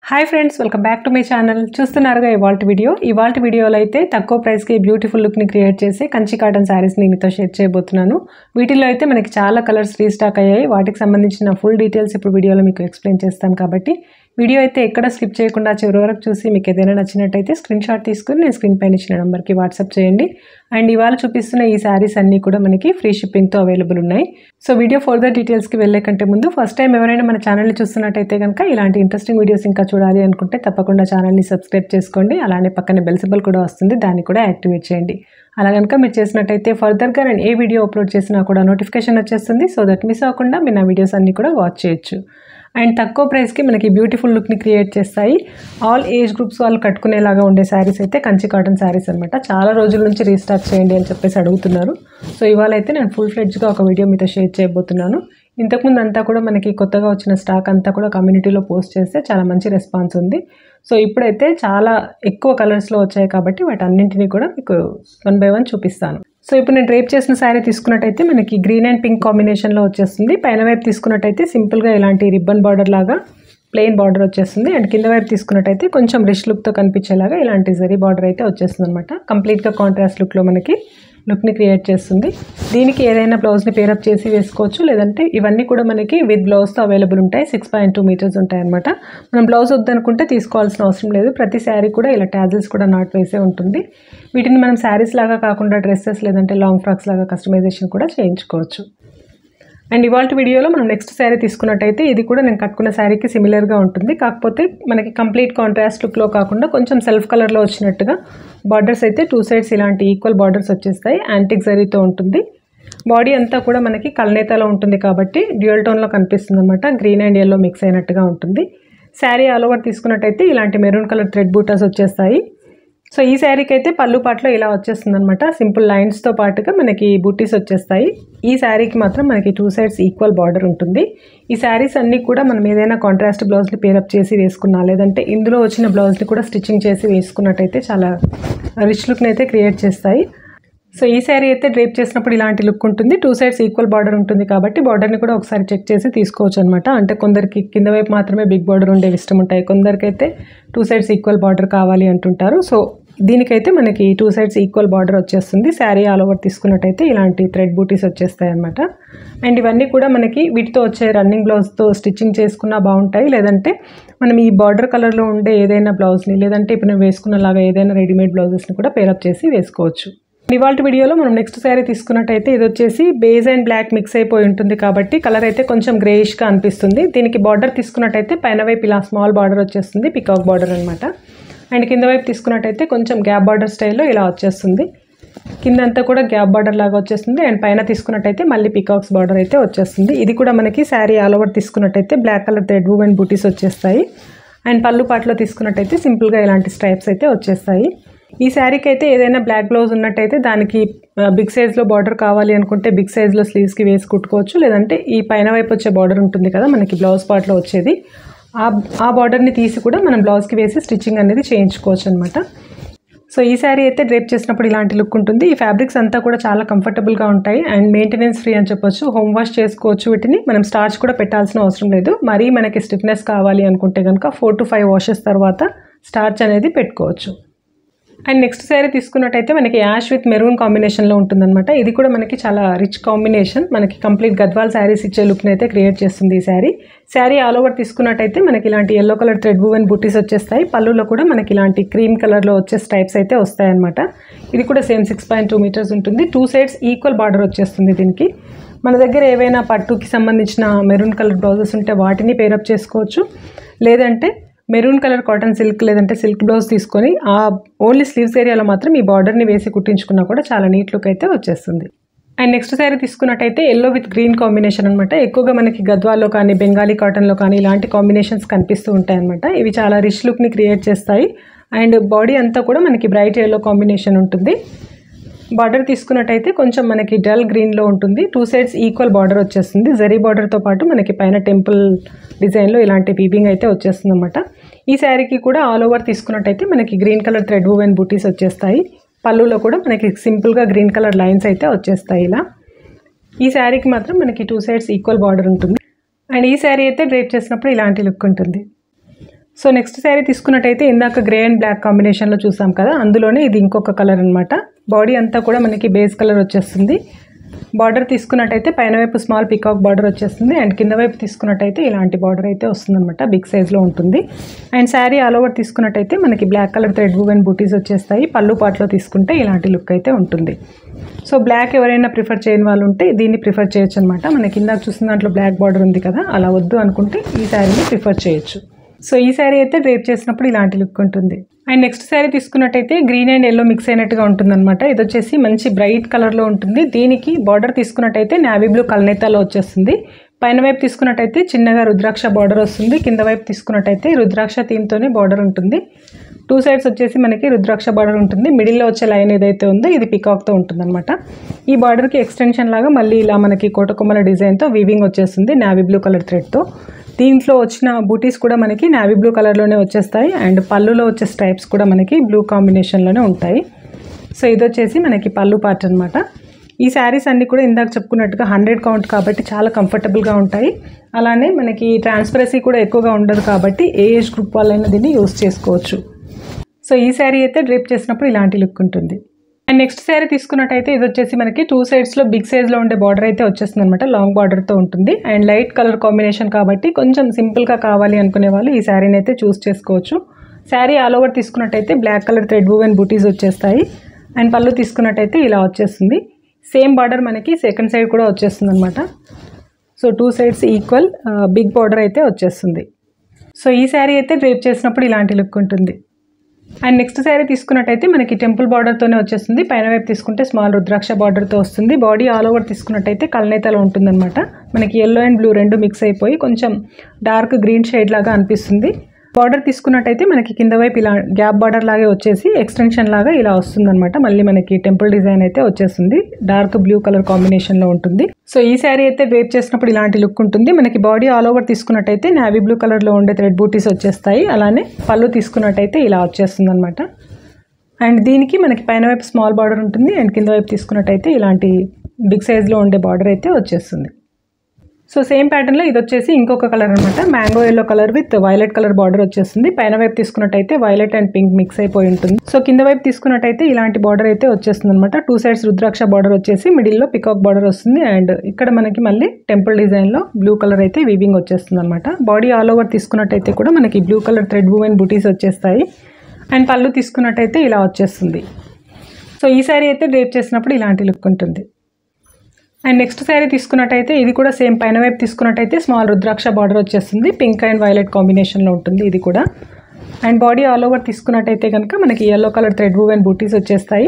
hi friends welcome back to my channel చూస్తున్నారుగా ఇవాళ video ఇవాళ వీడియోలో అయితే తక్కువ ప్రైస్కి బ్యూటిఫుల్ లుక్ని క్రియేట్ చేసి కంచి కాటన్ శారీస్ని మీతో షేర్ చేయబోతున్నాను వీటిలో అయితే మనకి చాలా కలర్స్ రీస్టాక్ అయ్యాయి వాటికి సంబంధించిన ఫుల్ డీటెయిల్స్ ఇప్పుడు వీడియోలో మీకు ఎక్స్ప్లెయిన్ చేస్తాను కాబట్టి వీడియో అయితే ఎక్కడ స్కిప్ చేయకుండా చివరి వరకు చూసి మీకు ఏదైనా నచ్చినట్టయితే స్క్రీన్ షాట్ తీసుకుని నేను స్క్రీన్ పైన ఇచ్చిన నెంబర్కి వాట్సాప్ చేయండి అండ్ ఇవాళ చూపిస్తున్న ఈ శారీస్ అన్నీ కూడా మనకి ఫ్రీ షిప్పింగ్తో అవైలబుల్ ఉన్నాయి సో వీడియో ఫర్దర్ డీటెయిల్స్కి వెళ్ళే కంటే ముందు ఫస్ట్ టైం ఎవరైనా మన ఛానల్ని చూస్తున్నట్టయితే కనుక ఇలాంటి ఇంట్రెస్టింగ్ వీడియోస్ ఇంకా చూడాలి అనుకుంటే తప్పకుండా ఛానల్ని సబ్స్క్రైబ్ చేసుకోండి అలానే పక్కన బెల్ సింబల్ కూడా వస్తుంది దాన్ని కూడా యాక్టివేట్ చేయండి అలా కనుక మీరు చేసినట్టయితే ఫర్దర్గా నేను ఏ వీడియో అప్లోడ్ చేసినా కూడా నోటిఫికేషన్ వచ్చేస్తుంది సో దట్ మిస్ అవ్వకుండా మీరు నా వీడియోస్ అన్నీ కూడా వాచ్ చేయొచ్చు అండ్ తక్కువ ప్రైస్కి మనకి బ్యూటిఫుల్ లుక్ని క్రియేట్ చేస్తాయి ఆల్ ఏజ్ గ్రూప్స్ వాళ్ళు కట్టుకునేలాగా ఉండే శారీస్ అయితే కంచి కాటన్ శారీస్ అనమాట చాలా రోజుల నుంచి రీస్టాక్ చేయండి అని చెప్పేసి అడుగుతున్నారు సో ఇవాళ అయితే నేను ఫుల్ ఫ్లెడ్జ్గా ఒక వీడియో మీతో షేర్ చేయబోతున్నాను ఇంతకుముందు అంతా కూడా మనకి కొత్తగా వచ్చిన స్టాక్ అంతా కూడా కమ్యూనిటీలో పోస్ట్ చేస్తే చాలా మంచి రెస్పాన్స్ ఉంది సో ఇప్పుడైతే చాలా ఎక్కువ కలర్స్లో వచ్చాయి కాబట్టి వాటి అన్నింటినీ కూడా మీకు వన్ బై వన్ చూపిస్తాను సో ఇప్పుడు నేను డ్రేప్ చేసిన శారీ తీసుకున్నట్టయితే మనకి గ్రీన్ అండ్ పింక్ కాంబినేషన్లో వచ్చేస్తుంది పైన వైపు తీసుకున్నట్టయితే సింపుల్గా ఇలాంటి రిబ్బన్ బార్డర్ లాగా ప్లెయిన్ బార్డర్ వచ్చేస్తుంది అండ్ కింద వైపు తీసుకున్నట్టయితే కొంచెం రిష్ లుక్తో కనిపించేలాగా ఇలాంటి జరీ బార్డర్ అయితే వచ్చేస్తుంది అనమాట కంప్లీట్గా కాంట్రాస్ట్ లుక్లో మనకి లుక్ని క్రియేట్ చేస్తుంది దీనికి ఏదైనా బ్లౌజ్ని పేరప్ చేసి వేసుకోవచ్చు లేదంటే ఇవన్నీ కూడా మనకి విత్ బ్లౌజ్తో అవైలబుల్ ఉంటాయి సిక్స్ పాయింట్ టూ మీటర్స్ ఉంటాయి అనమాట మనం బ్లౌజ్ వద్దనుకుంటే తీసుకోవాల్సిన అవసరం లేదు ప్రతి శారీ కూడా ఇలా ట్యాజిల్స్ కూడా నాట్ వేసే ఉంటుంది వీటిని మనం శారీస్ లాగా కాకుండా డ్రెస్సెస్ లేదంటే లాంగ్ ఫ్రాక్స్ లాగా కస్టమైజేషన్ కూడా చేయించుకోవచ్చు అండ్ ఇవాళ వీడియోలో మనం నెక్స్ట్ శారీ తీసుకున్నట్టయితే ఇది కూడా నేను కట్టుకున్న శారీకి సిమిలర్గా ఉంటుంది కాకపోతే మనకి కంప్లీట్ కాంట్రాస్ట్ లుక్లో కాకుండా కొంచెం సెల్ఫ్ కలర్లో వచ్చినట్టుగా బార్డర్స్ అయితే టూ సైడ్స్ ఇలాంటి ఈక్వల్ బార్డర్స్ వచ్చేస్తాయి యాంటిక్ జరీతో ఉంటుంది బాడీ అంతా కూడా మనకి కల్నేతలో ఉంటుంది కాబట్టి డ్యూయల్ టోన్లో కనిపిస్తుంది అనమాట గ్రీన్ అండ్ ఎల్లో మిక్స్ అయినట్టుగా ఉంటుంది శారీ ఆల్ ఓవర్ తీసుకున్నట్టయితే ఇలాంటి మెరూన్ కలర్ థ్రెడ్ బూటాస్ వచ్చేస్తాయి సో ఈ శారీకి అయితే పళ్ళు పాటలో ఇలా వచ్చేస్తుంది అనమాట సింపుల్ లైన్స్తో పాటుగా మనకి బూటీస్ వచ్చేస్తాయి ఈ శారీకి మాత్రం మనకి టూ సైడ్స్ ఈక్వల్ బార్డర్ ఉంటుంది ఈ శారీస్ అన్నీ కూడా మనం ఏదైనా కాంట్రాస్ట్ బ్లౌజ్ని పేరప్ చేసి వేసుకున్నా లేదంటే ఇందులో వచ్చిన బ్లౌజ్ని కూడా స్టిచ్చింగ్ చేసి వేసుకున్నట్టయితే చాలా రిచ్ లుక్ని అయితే క్రియేట్ చేస్తాయి సో ఈ శారీ అయితే డ్రేప్ చేసినప్పుడు ఇలాంటి లుక్ ఉంటుంది టూ సైడ్స్ ఈక్వల్ బార్డర్ ఉంటుంది కాబట్టి బార్డర్ని కూడా ఒకసారి చెక్ చేసి తీసుకోవచ్చు అనమాట అంటే కొందరికి కింద వైపు మాత్రమే బిగ్ బార్డర్ ఉండేవి ఇష్టం ఉంటాయి కొందరికైతే టూ సైడ్స్ ఈక్వల్ బార్డర్ కావాలి అంటుంటారు సో దీనికైతే మనకి టూ సైడ్స్ ఈక్వల్ బార్డర్ వచ్చేస్తుంది శారీ ఆల్ ఓవర్ తీసుకున్నట్టయితే ఇలాంటి థ్రెడ్ బూటీస్ వచ్చేస్తాయి అనమాట అండ్ ఇవన్నీ కూడా మనకి వీటితో వచ్చే రన్నింగ్ బ్లౌజ్తో స్టిచ్చింగ్ చేసుకున్నా బాగుంటాయి లేదంటే మనం ఈ బార్డర్ కలర్లో ఉండే ఏదైనా బ్లౌజ్ని లేదంటే ఇప్పుడు నేను వేసుకున్నలాగా ఏదైనా రెడీమేడ్ బ్లౌజెస్ని కూడా పేరప్ చేసి వేసుకోవచ్చు ఇవాళ వీడియోలో మనం నెక్స్ట్ శారీ తీసుకున్నట్టయితే ఇది వచ్చేసి బేజ్ అండ్ బ్లాక్ మిక్స్ అయిపోయి ఉంటుంది కాబట్టి కలర్ అయితే కొంచెం గ్రేయిష్గా అనిపిస్తుంది దీనికి బార్డర్ తీసుకున్నట్టయితే పైన వైపు ఇలా స్మాల్ బార్డర్ వచ్చేస్తుంది పికాక్ బార్డర్ అనమాట అండ్ కింద వైపు తీసుకున్నట్టయితే కొంచెం గ్యాప్ బార్డర్ స్టైల్లో ఇలా వచ్చేస్తుంది కిందంతా కూడా గ్యాప్ బార్డర్ లాగా వచ్చేస్తుంది అండ్ పైన తీసుకున్నట్టయితే మళ్ళీ పికాక్స్ బార్డర్ అయితే వచ్చేస్తుంది ఇది కూడా మనకి శారీ ఆల్ ఓవర్ తీసుకున్నట్టయితే black colour thread weave and బూటీస్ వచ్చేస్తాయి అండ్ పళ్ళు పాటలో తీసుకున్నట్టయితే సింపుల్గా ఇలాంటి స్ట్రైప్స్ అయితే వచ్చేస్తాయి ఈ శారీకి అయితే ఏదైనా బ్లాక్ బ్లౌజ్ ఉన్నట్టయితే దానికి బిగ్ సైజ్లో బార్డర్ కావాలి అనుకుంటే బిగ్ సైజ్లో స్లీవ్స్కి వేసి కుట్టుకోవచ్చు లేదంటే ఈ పైన వైపు వచ్చే బార్డర్ ఉంటుంది కదా మనకి బ్లౌజ్ పార్ట్లో వచ్చేది ఆ ఆ బార్డర్ని తీసి కూడా మనం బ్లౌజ్కి వేసి స్టిచ్చింగ్ అనేది చేయించుకోవచ్చు అనమాట సో ఈ శారీ అయితే డ్రేప్ చేసినప్పుడు ఇలాంటి లుక్ ఉంటుంది ఈ ఫ్యాబ్రిక్స్ అంతా కూడా చాలా కంఫర్టబుల్గా ఉంటాయి అండ్ మెయింటెనెన్స్ ఫ్రీ అని చెప్పొచ్చు హోమ్ వాష్ చేసుకోవచ్చు వీటిని మనం స్టార్చ్ కూడా పెట్టాల్సిన అవసరం లేదు మరీ మనకి స్టిఫ్నెస్ కావాలి అనుకుంటే కనుక ఫోర్ టు ఫైవ్ వాషెస్ తర్వాత స్టార్చ్ అనేది పెట్టుకోవచ్చు అండ్ నెక్స్ట్ శారీ తీసుకున్నట్టయితే మనకి యాష్ విత్ మెరూన్ కాంబినేషన్లో ఉంటుందన్నమాట ఇది కూడా మనకి చాలా రిచ్ కాంబినేషన్ మనకి కంప్లీట్ గద్వాల్ శారీస్ ఇచ్చే లుక్ని అయితే క్రియేట్ చేస్తుంది ఈ శారీ శారీ ఆల్ ఓవర్ తీసుకున్నట్టయితే మనకి ఇలాంటి yellow colour thread weave and బుటీస్ వచ్చేస్తాయి పళ్ళులో కూడా మనకి ఇలాంటి క్రీమ్ కలర్లో వచ్చే స్టైప్స్ అయితే వస్తాయన్నమాట ఇది కూడా same six point two metres ఉంటుంది టూ సైడ్స్ ఈక్వల్ బార్డర్ వచ్చేస్తుంది దీనికి మన దగ్గర ఏవైనా పట్టుకి సంబంధించిన మెరూన్ కలర్ బ్లౌజెస్ ఉంటే వాటిని పేరప్ చేసుకోవచ్చు లేదంటే మెరూన్ కలర్ కాటన్ సిల్క్ లేదంటే సిల్క్ బ్లౌజ్ తీసుకొని ఆ ఓన్లీ స్లీవ్స్ ఏరియాలో మాత్రం ఈ బార్డర్ని వేసి కుట్టించుకున్నా కూడా చాలా నీట్ లుక్ అయితే వచ్చేస్తుంది అండ్ నెక్స్ట్ శారీ తీసుకున్నట్టయితే ఎల్లో విత్ గ్రీన్ కాంబినేషన్ అనమాట ఎక్కువగా మనకి గద్వాల్లో కానీ బెంగాలీ కాటన్లో కానీ ఇలాంటి కాంబినేషన్స్ కనిపిస్తూ ఉంటాయి అనమాట ఇవి చాలా రిచ్ లుక్ని క్రియేట్ చేస్తాయి అండ్ బాడీ అంతా కూడా మనకి బ్రైట్ ఎల్లో కాంబినేషన్ ఉంటుంది బార్డర్ తీసుకున్నట్టయితే కొంచెం మనకి డల్ గ్రీన్లో ఉంటుంది టూ సైడ్స్ ఈక్వల్ బార్డర్ వచ్చేస్తుంది జరీ బార్డర్తో పాటు మనకి పైన టెంపుల్ డిజైన్లో ఇలాంటి వీవింగ్ అయితే వచ్చేస్తుంది అనమాట ఈ శారీకి కూడా ఆల్ ఓవర్ తీసుకున్నట్టయితే మనకి green colour thread weave and బూటీస్ వచ్చేస్తాయి పళ్ళులో కూడా మనకి సింపుల్గా గ్రీన్ కలర్ లైన్స్ అయితే వచ్చేస్తాయి ఇలా ఈ శారీకి మాత్రం మనకి టూ సైడ్స్ ఈక్వల్ బార్డర్ ఉంటుంది అండ్ ఈ శారీ అయితే డ్రేప్ చేసినప్పుడు ఇలాంటి లుక్ ఉంటుంది సో నెక్స్ట్ శారీ తీసుకున్నట్టయితే ఇందాక గ్రే అండ్ బ్లాక్ కాంబినేషన్లో చూసాం కదా అందులోనే ఇది ఇంకొక కలర్ అనమాట బాడీ అంతా కూడా మనకి బేస్ కలర్ వచ్చేస్తుంది బార్డర్ తీసుకున్నట్టయితే పైన వైపు స్మాల్ పికాక్ బార్డర్ వచ్చేస్తుంది అండ్ కింద వైపు తీసుకున్నట్టయితే ఇలాంటి బార్డర్ అయితే వస్తుందన్నమాట బిగ్ సైజ్లో ఉంటుంది అండ్ శారీ ఆల్ ఓవర్ తీసుకున్నట్టయితే మనకి బ్లాక్ కలర్ థ్రెడ్ అండ్ బూటీస్ వచ్చేస్తాయి పళ్ళు పాటలో తీసుకుంటే ఇలాంటి లుక్ అయితే ఉంటుంది సో బ్లాక్ ఎవరైనా ప్రిఫర్ చేయని వాళ్ళు ఉంటే దీన్ని ప్రిఫర్ చేయొచ్చు అనమాట మనకి ఇందాక చూసిన దాంట్లో బ్లాక్ బార్డర్ ఉంది కదా అలా వద్దు అనుకుంటే ఈ శారీని ప్రిఫర్ చేయొచ్చు సో ఈ శారీ అయితే డ్రేప్ చేసినప్పుడు ఇలాంటి లుక్ ఉంటుంది అండ్ నెక్స్ట్ శారీ తీసుకున్నట్టయితే గ్రీన్ అండ్ ఎల్లో మిక్స్ అయినట్టుగా ఉంటుందన్నమాట ఇది వచ్చేసి మంచి బ్రైట్ కలర్లో ఉంటుంది దీనికి బార్డర్ తీసుకున్నట్టయితే నావీ బ్లూ కల్నేతాలో వచ్చేస్తుంది పైన వైపు తీసుకున్నట్టయితే చిన్నగా రుద్రాక్ష బార్డర్ వస్తుంది కింద వైపు తీసుకున్నట్టయితే రుద్రాక్ష థీమ్తోనే బార్డర్ ఉంటుంది టూ సైడ్స్ వచ్చేసి మనకి రుద్రాక్ష బార్డర్ ఉంటుంది మిడిల్లో వచ్చే లైన్ ఏదైతే ఉందో ఇది పికాక్తో ఉంటుందన్నమాట ఈ బార్డర్కి ఎక్స్టెన్షన్ లాగా మళ్ళీ ఇలా మనకి కోటకొమ్మల డిజైన్తో వీవింగ్ వచ్చేస్తుంది నావీ బ్లూ కలర్ థ్రెడ్తో దీంట్లో వచ్చిన బూటీస్ కూడా మనకి నావీ బ్లూ కలర్లోనే వచ్చేస్తాయి అండ్ పళ్ళులో వచ్చే స్ట్రైప్స్ కూడా మనకి బ్లూ కాంబినేషన్లోనే ఉంటాయి సో ఇది వచ్చేసి మనకి పళ్ళు పార్ట్ అనమాట ఈ శారీస్ అన్నీ కూడా ఇందాక చెప్పుకున్నట్టుగా హండ్రెడ్ కౌంట్ కాబట్టి చాలా కంఫర్టబుల్గా ఉంటాయి అలానే మనకి ట్రాన్స్పరసీ కూడా ఎక్కువగా ఉండదు కాబట్టి ఏ ఏజ్ గ్రూప్ వాళ్ళైనా దీన్ని యూస్ చేసుకోవచ్చు సో ఈ శారీ అయితే డ్రేప్ చేసినప్పుడు ఇలాంటి లుక్ ఉంటుంది అండ్ నెక్స్ట్ శారీ తీసుకున్నట్టయితే ఇది వచ్చేసి మనకి టూ సైడ్స్లో బిగ్ సైజ్లో ఉండే బార్డర్ అయితే వచ్చేస్తుంది అనమాట లాంగ్ బార్డర్తో ఉంటుంది అండ్ లైట్ కలర్ కాంబినేషన్ కాబట్టి కొంచెం సింపుల్గా కావాలి అనుకునే వాళ్ళు ఈ శారీని అయితే చూస్ చేసుకోవచ్చు శారీ ఆల్ ఓవర్ తీసుకున్నట్టయితే బ్లాక్ కలర్ థ్రెడ్ అండ్ బూటీస్ వచ్చేస్తాయి అండ్ పళ్ళు తీసుకున్నట్టయితే ఇలా వచ్చేస్తుంది సేమ్ బార్డర్ మనకి సెకండ్ సైడ్ కూడా వచ్చేస్తుంది అనమాట so two sides equal big border అయితే వచ్చేస్తుంది సో ఈ శారీ అయితే డ్రేప్ చేసినప్పుడు ఇలాంటి లుక్ ఉంటుంది అండ్ నెక్స్ట్ శారీ తీసుకున్నట్టయితే మనకి టెంపుల్ బార్డర్తోనే వచ్చేస్తుంది పైన వైపు తీసుకుంటే స్మాల్ రుద్రాక్ష బార్డర్తో వస్తుంది బాడీ ఆల్ ఓవర్ తీసుకున్నట్టయితే కల్నేతలో ఉంటుందన్నమాట మనకి ఎల్లో అండ్ బ్లూ రెండు మిక్స్ అయిపోయి కొంచెం డార్క్ గ్రీన్ షేడ్ లాగా అనిపిస్తుంది బార్డర్ తీసుకున్నట్టయితే మనకి కింద వైపు ఇలా గ్యాప్ బార్డర్ లాగే వచ్చేసి ఎక్స్టెన్షన్ లాగా ఇలా వస్తుందన్నమాట మళ్ళీ మనకి టెంపుల్ డిజైన్ అయితే వచ్చేస్తుంది డార్క్ బ్లూ కలర్ కాంబినేషన్లో ఉంటుంది సో ఈ శారీ అయితే డ్రేప్ చేసినప్పుడు ఇలాంటి లుక్ ఉంటుంది మనకి బాడీ ఆల్ ఓవర్ తీసుకున్నట్టయితే నావీ బ్లూ కలర్లో ఉండే థ్రెడ్ బూటీస్ వచ్చేస్తాయి అలానే పళ్ళు తీసుకున్నట్టయితే ఇలా వచ్చేస్తుంది అనమాట అండ్ దీనికి మనకి పైన వైపు స్మాల్ బార్డర్ ఉంటుంది అండ్ కింద వైపు తీసుకున్నట్టయితే ఇలాంటి బిగ్ సైజ్లో ఉండే బార్డర్ అయితే వచ్చేస్తుంది సో సేమ్ ప్యాటర్న్లో ఇది వచ్చేసి ఇంకొక కలర్ అనమాట mango yellow colour with violet colour border వచ్చేస్తుంది పైన వైపు తీసుకున్నట్టయితే వైలెట్ అండ్ పింక్ మిక్స్ అయిపోయి ఉంటుంది సో కింద వైపు తీసుకున్నట్టయితే ఇలాంటి బార్డర్ అయితే వచ్చేస్తుంది అనమాట టూ సైడ్స్ రుద్రాక్ష బార్డర్ వచ్చేసి మిడిల్లో పికాక్ బార్డర్ వస్తుంది అండ్ ఇక్కడ మనకి మళ్ళీ టెంపుల్ డిజైన్లో బ్లూ కలర్ అయితే వీవింగ్ వచ్చేస్తుంది అనమాట బాడీ ఆల్ ఓవర్ తీసుకున్నట్టయితే కూడా మనకి బ్లూ కలర్ థ్రెడ్ అండ్ బూటీస్ వచ్చేస్తాయి అండ్ పళ్ళు తీసుకున్నట్టయితే ఇలా వచ్చేస్తుంది సో ఈ శారీ అయితే డ్రేప్ చేసినప్పుడు ఇలాంటి లుక్ ఉంటుంది అండ్ నెక్స్ట్ శారీ తీసుకున్నట్టయితే ఇది కూడా సేమ్ పైన వైపు తీసుకున్నట్టయితే స్మాల్ రుద్రాక్ష బార్డర్ వచ్చేస్తుంది పింక్ అండ్ వైలెట్ కాంబినేషన్లో ఉంటుంది ఇది కూడా అండ్ బాడీ ఆల్ ఓవర్ తీసుకున్నట్టయితే కనుక మనకి ఎల్లో కలర్ థ్రెడ్ అండ్ బూటీస్ వచ్చేస్తాయి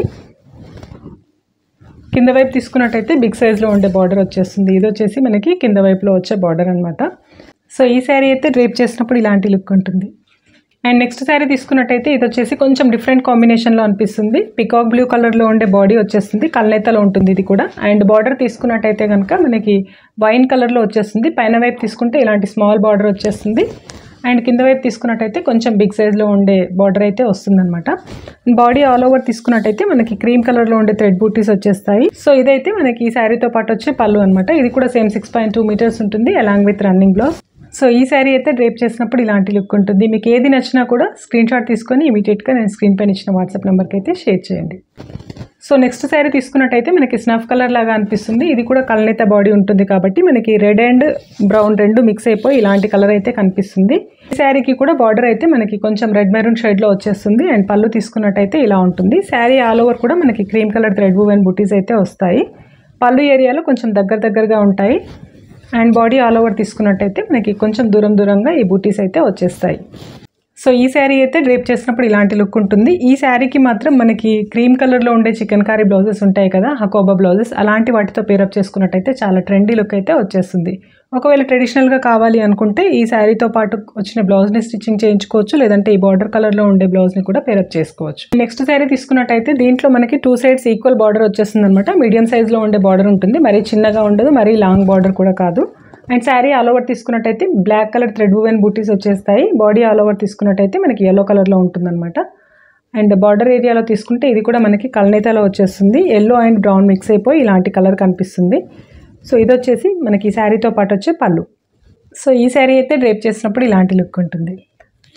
కింద వైపు తీసుకున్నట్టయితే బిగ్ సైజ్లో ఉండే బార్డర్ వచ్చేస్తుంది ఇది వచ్చేసి మనకి కింద వైపులో వచ్చే బార్డర్ అనమాట సో ఈ శారీ అయితే డ్రేప్ చేసినప్పుడు ఇలాంటి లుక్ ఉంటుంది అండ్ నెక్స్ట్ శారీ తీసుకున్నట్టయితే ఇది వచ్చేసి కొంచెం డిఫరెంట్ కాంబినేషన్లో అనిపిస్తుంది పికాక్ బ్లూ కలర్లో ఉండే బాడీ వచ్చేస్తుంది కల్నేతలో ఉంటుంది ఇది కూడా అండ్ బార్డర్ తీసుకున్నట్టయితే కనుక మనకి వైన్ కలర్లో వచ్చేస్తుంది పైన వైపు తీసుకుంటే ఇలాంటి స్మాల్ బార్డర్ వచ్చేస్తుంది అండ్ కింద వైపు తీసుకున్నట్టయితే కొంచెం బిగ్ సైజ్లో ఉండే బార్డర్ అయితే వస్తుందన్నమాట బాడీ ఆల్ ఓవర్ తీసుకున్నట్టయితే మనకి క్రీమ్ కలర్లో ఉండే థ్రెడ్ బూటీస్ వచ్చేస్తాయి సో ఇదైతే మనకి ఈ శారీతో పాటు వచ్చే పళ్ళు అనమాట ఇది కూడా same six point two metres ఉంటుంది along with running blouse so ఈ శారీ అయితే డ్రేప్ చేసినప్పుడు ఇలాంటి లుక్ ఉంటుంది మీకు ఏది నచ్చినా కూడా స్క్రీన్ షాట్ తీసుకొని ఇమీడియట్గా నేను స్క్రీన్ పైన ఇచ్చిన వాట్సాప్ నెంబర్కి అయితే షేర్ చేయండి సో నెక్స్ట్ శారీ తీసుకున్నట్టయితే మనకి స్నఫ్ కలర్ లాగా అనిపిస్తుంది ఇది కూడా కలనేత బాడీ ఉంటుంది కాబట్టి మనకి రెడ్ అండ్ బ్రౌన్ రెండు మిక్స్ అయిపోయి ఇలాంటి కలర్ అయితే కనిపిస్తుంది ఈ శారీకి కూడా బార్డర్ అయితే మనకి కొంచెం రెడ్ మెరూన్ షేడ్లో వచ్చేస్తుంది అండ్ పళ్ళు తీసుకున్నట్టయితే ఇలా ఉంటుంది శారీ ఆల్ ఓవర్ కూడా మనకి క్రీమ్ కలర్ థ్రెడ్ అండ్ బుటీస్ అయితే వస్తాయి పళ్ళు ఏరియాలో కొంచెం దగ్గర దగ్గరగా ఉంటాయి అండ్ బాడీ ఆల్ ఓవర్ తీసుకున్నట్టయితే మనకి కొంచెం దూరం దూరంగా ఈ బూటీస్ అయితే వచ్చేస్తాయి సో ఈ శారీ అయితే డ్రేప్ చేసినప్పుడు ఇలాంటి లుక్ ఉంటుంది ఈ శారీకి మాత్రం మనకి క్రీమ్ కలర్లో ఉండే చికెన్ కారీ బ్లౌజెస్ ఉంటాయి కదా హకోబా బ్లౌజెస్ అలాంటి వాటితో పేరప్ చేసుకున్నట్టయితే చాలా ట్రెండీ లుక్ అయితే వచ్చేస్తుంది ఒకవేళ ట్రెడిషనల్గా కావాలి అనుకుంటే ఈ శారీతో పాటు వచ్చిన బ్లౌజ్ని స్టిచ్చింగ్ చేయించుకోవచ్చు లేదంటే ఈ బార్డర్ కలర్లో ఉండే బ్లౌజ్ని కూడా పేరప్ చేసుకోవచ్చు నెక్స్ట్ శారీ తీసుకున్నట్టయితే దీంట్లో మనకి టూ సైడ్స్ ఈక్వల్ బార్డర్ వచ్చేస్తుంది అనమాట మీడియం సైజ్లో ఉండే బార్డర్ ఉంటుంది మరీ చిన్నగా ఉండదు మరీ లాంగ్ బార్డర్ కూడా కాదు అండ్ శారీ ఆల్ ఓవర్ తీసుకున్నట్టయితే బ్లాక్ కలర్ థ్రెడ్ అండ్ బూటీస్ వచ్చేస్తాయి బాడీ ఆల్ ఓవర్ తీసుకున్నట్టయితే మనకి ఎల్లో కలర్లో ఉంటుందన్నమాట అండ్ బార్డర్ ఏరియాలో తీసుకుంటే ఇది కూడా మనకి కల్నేతలో వచ్చేస్తుంది ఎల్లో అండ్ బ్రౌన్ మిక్స్ అయిపోయి ఇలాంటి కలర్ కనిపిస్తుంది సో ఇది వచ్చేసి మనకి ఈ శారీతో పాటు వచ్చే పళ్ళు సో ఈ శారీ అయితే డ్రేప్ చేసినప్పుడు ఇలాంటి లుక్ ఉంటుంది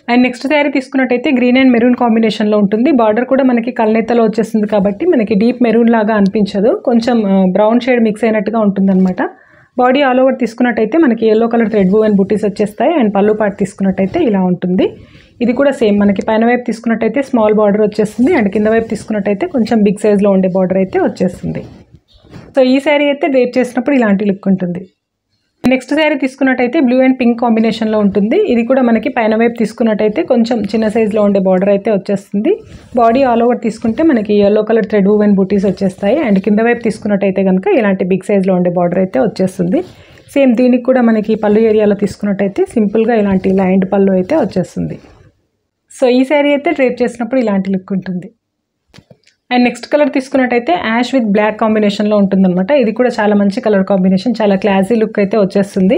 అండ్ నెక్స్ట్ శారీ తీసుకున్నట్టయితే గ్రీన్ అండ్ మెరూన్ కాంబినేషన్లో ఉంటుంది బార్డర్ కూడా మనకి కల్నేతలో వచ్చేస్తుంది కాబట్టి మనకి డీప్ మెరూన్ లాగా అనిపించదు కొంచెం బ్రౌన్ షేడ్ మిక్స్ అయినట్టుగా ఉంటుందన్నమాట బాడీ ఆల్ ఓవర్ తీసుకున్నట్టయితే మనకి ఎల్లో కలర్ థ్రెడ్ బూ అండ్ బుటీస్ వచ్చేస్తాయి అండ్ పళ్ళు పాటు తీసుకున్నట్టయితే ఇలా ఉంటుంది ఇది కూడా సేమ్ మనకి పైన వైపు తీసుకున్నట్టయితే స్మాల్ బార్డర్ వచ్చేస్తుంది అండ్ కింద వైపు తీసుకున్నట్టయితే కొంచెం బిగ్ సైజ్లో ఉండే బార్డర్ అయితే వచ్చేస్తుంది సో ఈ శారీ అయితే డ్రేప్ చేసినప్పుడు ఇలాంటి లుక్ ఉంటుంది నెక్స్ట్ శారీ తీసుకున్నట్టయితే బ్లూ అండ్ పింక్ కాంబినేషన్లో ఉంటుంది ఇది కూడా మనకి పైన వైపు తీసుకున్నట్టయితే కొంచెం చిన్న సైజులో ఉండే బార్డర్ అయితే వచ్చేస్తుంది బాడీ ఆల్ ఓవర్ తీసుకుంటే మనకి yellow colour thread woven buttis వచ్చేస్తాయి అండ్ కింద వైపు తీసుకున్నట్టయితే కనుక ఇలాంటి బిగ్ సైజులో ఉండే బార్డర్ అయితే వచ్చేస్తుంది సేమ్ దీనికి కూడా మనకి పళ్ళు ఏరియాలో తీసుకున్నట్టయితే సింపుల్గా ఇలాంటి లైన్డ్ పళ్ళు అయితే వచ్చేస్తుంది సో ఈ శారీ అయితే డ్రేప్ చేసినప్పుడు ఇలాంటి లుక్ ఉంటుంది అండ్ నెక్స్ట్ కలర్ తీసుకున్నట్టయితే యాష్ విత్ బ్లాక్ కాంబినేషన్లో ఉంటుందన్నమాట ఇది కూడా చాలా మంచి కలర్ కాంబినేషన్ చాలా క్లాసీ లుక్ అయితే వచ్చేస్తుంది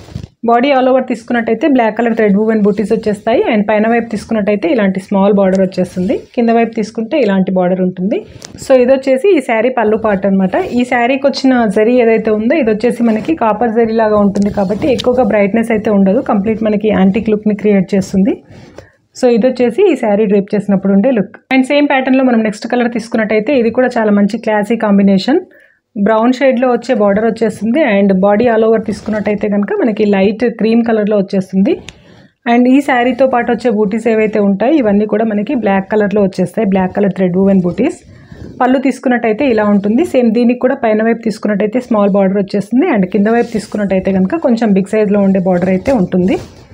బాడీ ఆల్ ఓవర్ తీసుకున్నట్టయితే బ్లాక్ కలర్ థ్రెడ్ అండ్ బూటీస్ వచ్చేస్తాయి అండ్ పైన వైపు తీసుకున్నట్టయితే ఇలాంటి స్మాల్ బార్డర్ వచ్చేస్తుంది కింద వైపు తీసుకుంటే ఇలాంటి బార్డర్ ఉంటుంది సో ఇది వచ్చేసి ఈ శారీ పళ్ళు పార్ట్ అనమాట ఈ శారీకి వచ్చిన జరీ ఏదైతే ఉందో ఇది వచ్చేసి మనకి కాపర్ జరీ లాగా ఉంటుంది కాబట్టి ఎక్కువగా బ్రైట్నెస్ అయితే ఉండదు కంప్లీట్ మనకి యాంటిక్ లుక్ని క్రియేట్ చేస్తుంది సో ఇది వచ్చేసి ఈ శారీ డ్రేప్ చేసినప్పుడు ఉండే లుక్ అండ్ సేమ్ ప్యాటర్న్లో మనం నెక్స్ట్ కలర్ తీసుకున్నట్టయితే ఇది కూడా చాలా మంచి క్లాసీ కాంబినేషన్ బ్రౌన్ షేడ్లో వచ్చే బార్డర్ వచ్చేస్తుంది అండ్ బాడీ ఆల్ ఓవర్ తీసుకున్నట్టయితే కనుక మనకి లైట్ క్రీమ్ కలర్లో వచ్చేస్తుంది అండ్ ఈ శారీతో పాటు వచ్చే బూటీస్ ఏవైతే ఉంటాయో ఇవన్నీ కూడా మనకి బ్లాక్ కలర్లో వచ్చేస్తాయి black colour thread and buttis పళ్ళు తీసుకున్నట్టయితే ఇలా ఉంటుంది సేమ్ దీనికి కూడా పైన వైపు తీసుకున్నట్టయితే స్మాల్ బార్డర్ వచ్చేస్తుంది అండ్ కింద వైపు తీసుకున్నట్టయితే కనుక కొంచెం బిగ్ సైజ్లో ఉండే బార్డర్ అయితే ఉంటుంది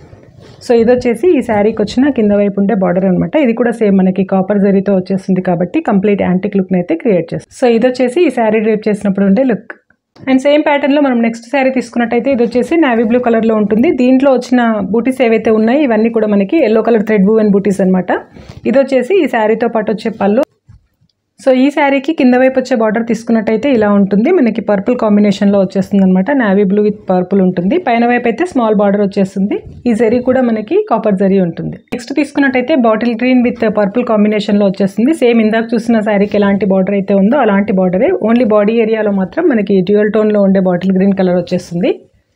సో ఇది వచ్చేసి ఈ శారీకి వచ్చిన కింద వైపు ఉండే బార్డర్ అనమాట ఇది కూడా సేమ్ మనకి కాపర్ జరీతో వచ్చేస్తుంది కాబట్టి కంప్లీట్ యాంటిక్ లుక్ని అయితే క్రియేట్ చేస్తుంది సో ఇది వచ్చేసి ఈ శారీ డ్రేప్ చేసినప్పుడు ఉండే లుక్ అండ్ సేమ్ ప్యాటర్న్లో మనం నెక్స్ట్ శారీ తీసుకున్నట్టయితే ఇది వచ్చేసి నావీ బ్లూ కలర్లో ఉంటుంది దీంట్లో వచ్చిన బూటీస్ ఏవైతే ఉన్నాయో ఇవన్నీ కూడా మనకి ఎల్లో కలర్ థ్రెడ్ బూ అండ్ బూటీస్ అనమాట ఇది వచ్చేసి ఈ శారీతో పాటు వచ్చే పళ్ళు సో ఈ శారీకి కింద వైపు వచ్చే బార్డర్ తీసుకున్నట్టయితే ఇలా ఉంటుంది మనకి పర్పుల్ కాంబినేషన్లో వచ్చేస్తుంది అనమాట నావీ బ్లూ విత్ పర్పుల్ ఉంటుంది పైన వైపు అయితే స్మాల్ బార్డర్ వచ్చేస్తుంది ఈ జరీ కూడా మనకి కాపర్ జరీ ఉంటుంది నెక్స్ట్ తీసుకున్నట్టయితే బాటిల్ గ్రీన్ విత్ పర్పుల్ కాంబినేషన్లో వచ్చేస్తుంది సేమ్ ఇందాక చూసిన శారీకి ఎలాంటి బార్డర్ అయితే ఉందో అలాంటి బార్డరే ఓన్లీ బాడీ ఏరియాలో మాత్రం మనకి డ్యూయల్ టోన్లో ఉండే బాటిల్ గ్రీన్ కలర్ వచ్చేస్తుంది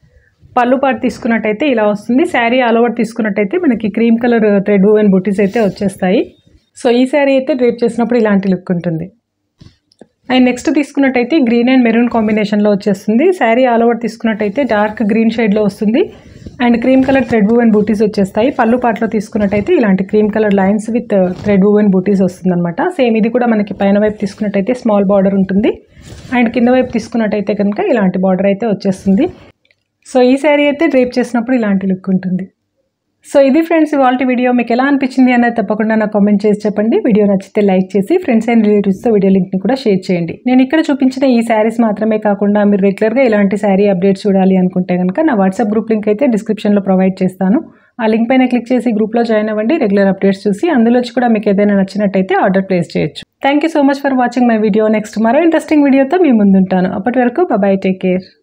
పళ్ళు పాటు తీసుకున్నట్టయితే ఇలా వస్తుంది శారీ ఆల్ ఓవర్ తీసుకున్నట్టయితే మనకి క్రీమ్ కలర్ థ్రెడ్ అండ్ బుటీస్ అయితే వచ్చేస్తాయి సో ఈ శారీ అయితే డ్రేప్ చేసినప్పుడు ఇలాంటి లుక్ ఉంటుంది అండ్ నెక్స్ట్ తీసుకున్నట్టయితే గ్రీన్ అండ్ మెరూన్ కాంబినేషన్లో వచ్చేస్తుంది శారీ ఆల్ ఓవర్ తీసుకున్నట్టయితే డార్క్ గ్రీన్ షేడ్లో వస్తుంది and cream colour thread and బూటీస్ వచ్చేస్తాయి పళ్ళు పాటలో తీసుకున్నట్టయితే ఇలాంటి cream colour lines with thread and buttis వస్తుందన్నమాట సేమ్ ఇది కూడా మనకి పైన వైపు తీసుకున్నట్టయితే స్మాల్ బార్డర్ ఉంటుంది అండ్ కింద వైపు తీసుకున్నట్టయితే కనుక ఇలాంటి బార్డర్ అయితే వచ్చేస్తుంది సో ఈ శారీ అయితే డ్రేప్ చేసినప్పుడు ఇలాంటి లుక్ ఉంటుంది సో ఇది ఫ్రెండ్స్ ఇవాళ వీడియో మీకు ఎలా అనిపించింది అనేది తప్పకుండా నాకు కామెంట్ చేసి చెప్పండి వీడియో నచ్చితే లైక్ చేసి ఫ్రెండ్స్ అండ్ రిలేటివ్స్తో వీడియో లింక్ని కూడా షేర్ చేయండి నేను ఇక్కడ చూపించిన ఈ శారీస్ మాత్రమే కాకుండా మీరు రెగ్యులర్గా ఇలాంటి శారీ అప్డేట్స్ చూడాలి అనుకుంటే కనుక నా వాట్సాప్ గ్రూప్ లింక్ అయితే డిస్క్రిప్షన్లో ప్రొవైడ్ చేస్తాను ఆ లింక్ పైన క్లిక్ చేసి గ్రూప్లో జాయిన్ అవ్వండి రెగ్యులర్ అప్డేట్స్ చూసి అందులోంచి కూడా మీకు ఏదైనా నచ్చినట్టయితే ఆర్డర్ ప్లేస్ చేయొచ్చు thank you so much for watching my video next మరో ఇంట్రెస్టింగ్ వీడియోతో మీ ముందుంటాను అప్పటి వరకు బాయ్ టేక్ కేర్